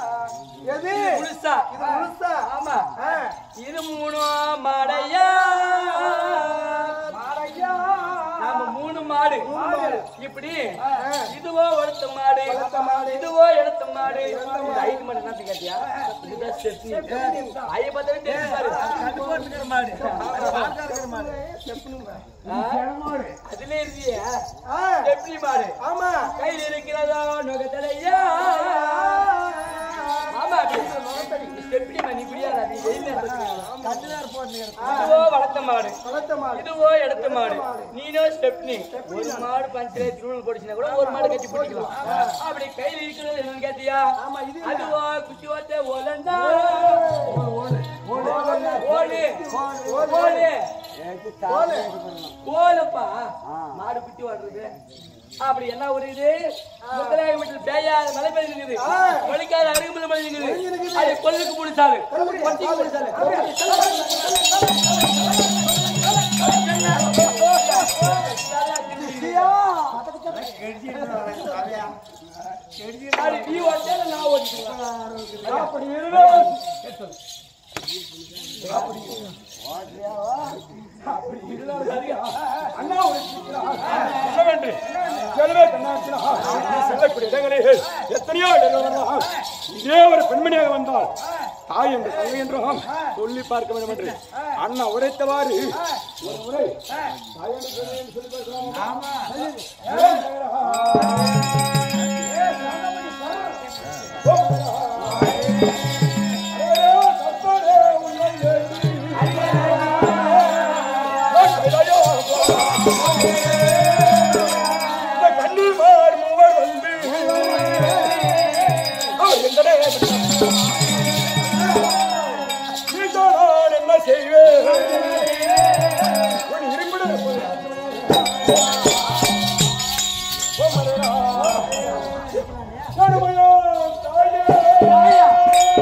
எது முழுசா இது முழுசா ஆமா ஆ. இது மூணு மாடையா மாடையா நாம மூணு மாடு மாடு. இப்படி ஆ. இதுவோ எடுத்த மாடு வளர்த்த மாடு. இதுவோ எடுத்த மாடு இது ஐந்து மாடு என்ன கேட்டியா இதுதான் ஸ்டெப்னி ஐய பார்த்தாலே தெரியும் பாரு ஆ? அதுல இருந்தியா ஆ. ஸ்டெப்னி மாடு ஆமா கையில் இருக்கிறதோ நுகத்தலையா ஆமா ஸ்டெப்னி மணி குடியாதா நீ வெயில் இதுவோ வளர்த்த மாடு வளர்த்த மாடு இதுவோ எடுத்த மாடு நீனோ ஸ்டெப்னி ஒரு மாடு பஞ்சரை திருவள்ளு போடுச்சுன்னா கூட ஒரு மாடு கட்டி பிடிக்கலாம் அப்படி கையில இருக்கிறது என்னன்னு கேட்டியா ஆமா, இது அதுவோ குச்சி ஓட்ட ஓலண்டா ஓடு ஓடு ஓலப்பா மாடு குச்சி ஓடுறது அப்படி என்ன ஒரு இது முத்தராய வீட்டில் பேயாத மலை பெய்து இருக்குது கொலிக்காத அருகுமலை மலை இருக்குது அது கொல்லுக்கு முடிச்சாலு கொட்டிக்கு முடிச்சாலு அது நீ ஓட்டே நான் ஓட்டிக்கலாம் அப்படி இருந்தால் என்னவென்று எனவே கண்ணாச்சினா செல்லக்கூடிய இடங்களில் எத்தனையோ இடங்கள் வரலாம் இதே ஒரு பெண்மணியாக வந்தால் தாய் என்று தங்கை என்றும் சொல்லி பார்க்க வேண்டும் என்று அண்ணா உரைத்தவாறு ஒரு முறை தாய் என்று தங்கை என்று சொல்லி பார்க்கலாம் கண்ணீர் மூவர் வந்து அவர் எந்தனே இதோ நான் என்ன செய்வேன் உன் இரும்பிட தாயே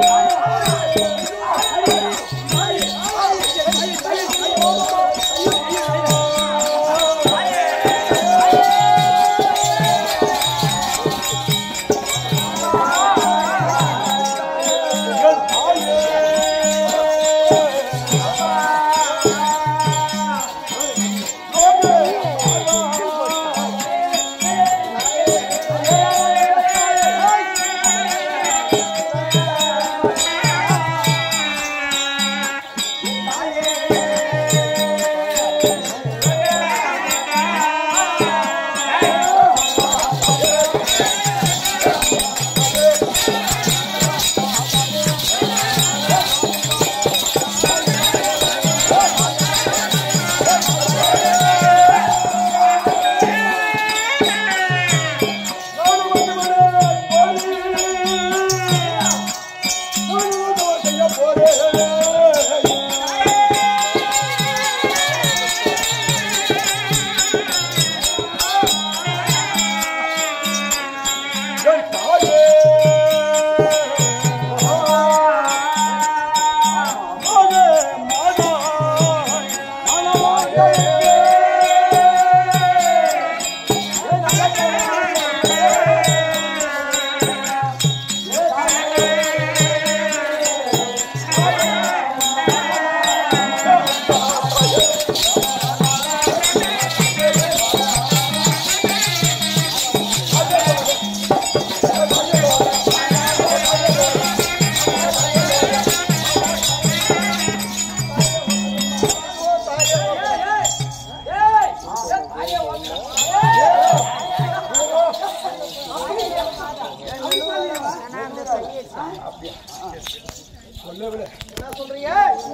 என்ன சொல்றீங்க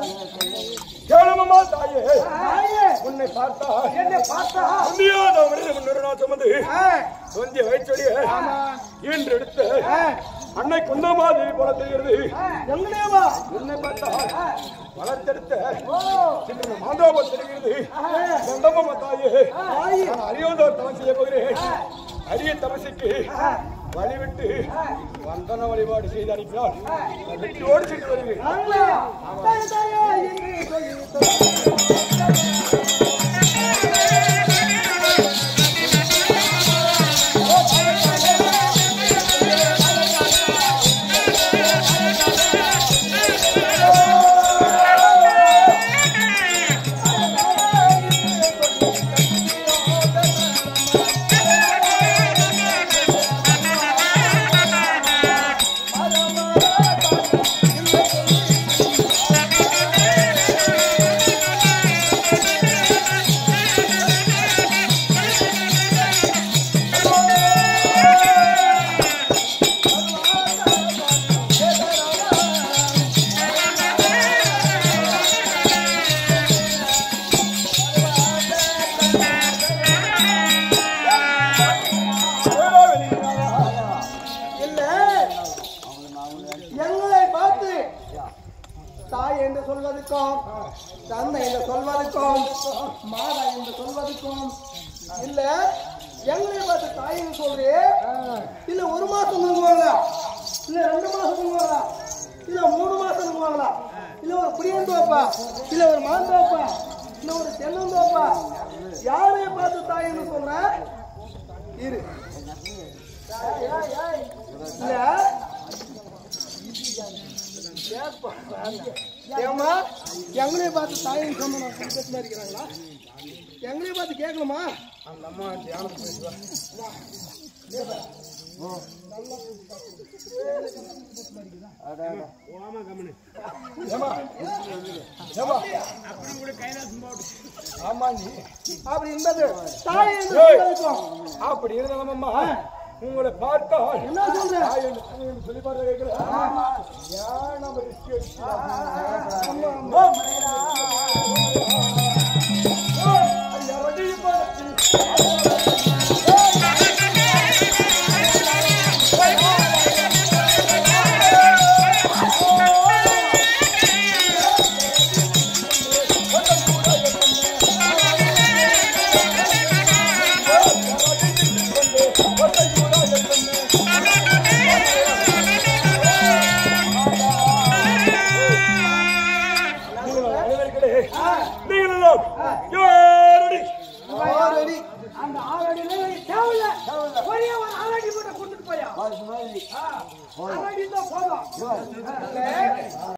கேளுமம்மா தாயே தாயே, உன்னை பார்த்தா என்னை பார்த்தா முடியாத மனித முன்னொரு நாள் சுமந்து ஆ, சொந்திய வயிற்றொடிய இன்று எடுத்து ஆ, அன்னை குந்தமாதேவி போல தெரிகிறது எங்கனையவா உன்னை பார்த்தா வளர்த்தெடுத்த சின்ன மாந்தோப தெரிகிறது சொந்தமம்மா தாயே நான் அறியாதோர் தவம் செய்ய போகிறேன் அரிய தபசுக்கு வழிவிட்டு வந்தன வழிபாடு செய்து அனுப்பினார் நான் வெற்றியோடு சென்று வருகிறேன் தாயே, தாயே, என்று சொல்லி ஆ சொல்வதற்கும் தந்தை என்று சொல்வதற்கும் மாதா என்று சொல்வதற்கும் இல்ல எங்களை பார்த்து தாயின்னு சொல்றே இல்ல ஒரு மாசம் தூங்குவாங்களா இல்ல ரெண்டு மாசம் தூங்குவாங்களா இல்ல மூணு மாசம் தூங்குவாங்களா இல்ல ஒரு புளியந்தோப்பா இல்ல ஒரு மாந்தோப்பா இல்ல ஒரு தென்னந்தோப்பா யாரைய பார்த்து தாயின்னு சொல்ற இரு ஏய், ஏய், ஏய். இல்ல ஏம்மா எங்களையே பார்த்து தாயின் சொன்ன சந்தோஷமா இருக்கிறாங்களா எங்களையே பார்த்து கேட்கணுமா அந்த அம்மா தியானத்துக்கு போயிட்டு வா. ஏம்மா, ஏம்மா. ஆமா நீ. அப்படி இருந்தது தாய் என்று ஏய். சொல்லிருக்கோம். அப்படி இருந்தாலும் அம்மா உங்களை பார்த்தால் என்ன சொல்ற தாய் என்று தந்தை என்று சொல்லி பாருங்க கேட்கிறேன். ஏன் நம்ம risk எடுக்கலாம்? அம்மா, அம்மா. ஏய், ஐயா, வண்டி பாரு. நீங்கள் அனைவர்களே, நீங்கள் எல்லாம் யாரடி? ஆல்ரெடி அந்த ஆறடியில தேவையில்ல ஒரே ஒரு ஆறடி மட்டும் கொண்டுட்டு போயா ஆறடி தான் போதும்